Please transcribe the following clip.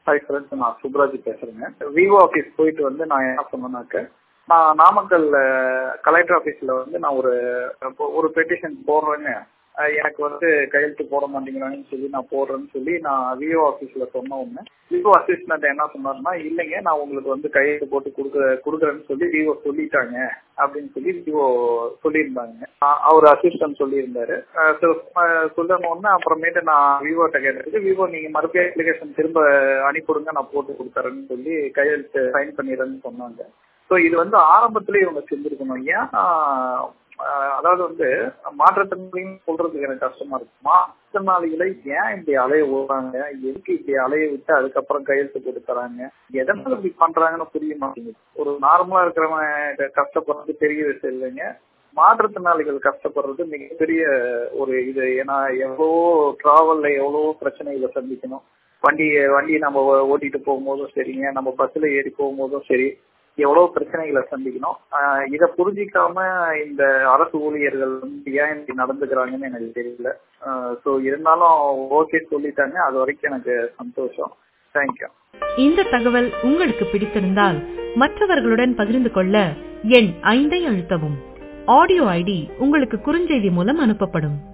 hi friends நான் சுப்ராஜ் பேசுறேங்க Vivo office போயிட்டு வந்து நான் என்ன சொன்னேன்னாக்க நான் நாமக்கல் கலெக்டர் ஆஃபீஸில் வந்து நான் ஒரு ஒரு பெட்டிஷன் போடுறேங்க அஹ் எனக்கு வந்து கையெழுத்து போட மாட்டேங்கிறாங்கன்னு சொல்லி நான் போடுறேன்னு சொல்லி நான் விவோ ஆஃபீஸில் சொன்ன உடனே விவோ அசிஸ்டன்ட் என்ன சொன்னாருன்னா இல்லைங்க நான் உங்களுக்கு வந்து கையெழுத்து போட்டு கொடுக்க கொடுக்குறேன்னு சொல்லி விவோ சொல்லிட்டாங்க அப்படின்னு சொல்லி விவோ சொல்லியிருந்தாங்க அஹ் அவர் அசிஸ்டன்ட் சொல்லியிருந்தாரு அஹ் so, அஹ் சொல்லணும் உடனே அப்புறமேட்டு நான் விவோட்ட கேட்டதுக்கு விவோ நீங்கள் மறுபடியும் அப்ளிகேஷன் திரும்ப அனுப்பிவிடுங்க நான் போட்டு கொடுத்துறேன்னு சொல்லி கையெழுத்து சைன் பண்ணிடுறேன்னு சொன்னாங்க ஸோ இது வந்து ஆரம்பத்திலே இவங்க செஞ்சிருக்கணும் ஏன் ஆஹ் அதாவது வந்து மாற்றுத்திறனாளின்னு சொல்றதுக்கு எனக்கு கஷ்டமா இருக்கு மாற்றுத்திறனாளிகளை ஏன் இப்படி அலைய விடுறாங்க எதுக்கு இப்படி அலைய விட்டு அதுக்கப்புறம் கையெழுத்து போட்டு தராங்க எதனால இப்படி பண்றாங்கன்னு புரிய மாட்டேங்குது ஒரு நார்மலா இருக்கிறவன் கஷ்டப்படுறது பெரிய விஷயம் இல்லைங்க மாற்றுத்திறனாளிகள் கஷ்டப்படுறது மிகப்பெரிய ஒரு இது ஏன்னா எவ்வளவோ டிராவல்ல எவ்வளவோ பிரச்சனைகளை சந்திக்கணும் வண்டி வண்டியை நம்ம ஓட்டிட்டு போகும்போதும் சரிங்க நம்ம பஸ்ல ஏறி போகும்போதும் சரி எவ்வளவு பிரச்சனைகளை சந்திக்கணும் ஆஹ் இதை புரிஞ்சிக்காம இந்த அரசு ஊழியர்கள் வந்து ஏன் இப்படி நடந்துக்கிறாங்கன்னு எனக்கு தெரியல ஸோ இருந்தாலும் ஓகே சொல்லிட்டாங்க அது வரைக்கும் எனக்கு சந்தோஷம் தேங்க்யூ இந்த தகவல் உங்களுக்கு பிடித்திருந்தால் மற்றவர்களுடன் பகிர்ந்து கொள்ள எண் ஐந்தை அழுத்தவும் ஆடியோ ஐடி உங்களுக்கு குறுஞ்செய்தி மூலம் அனுப்பப்படும்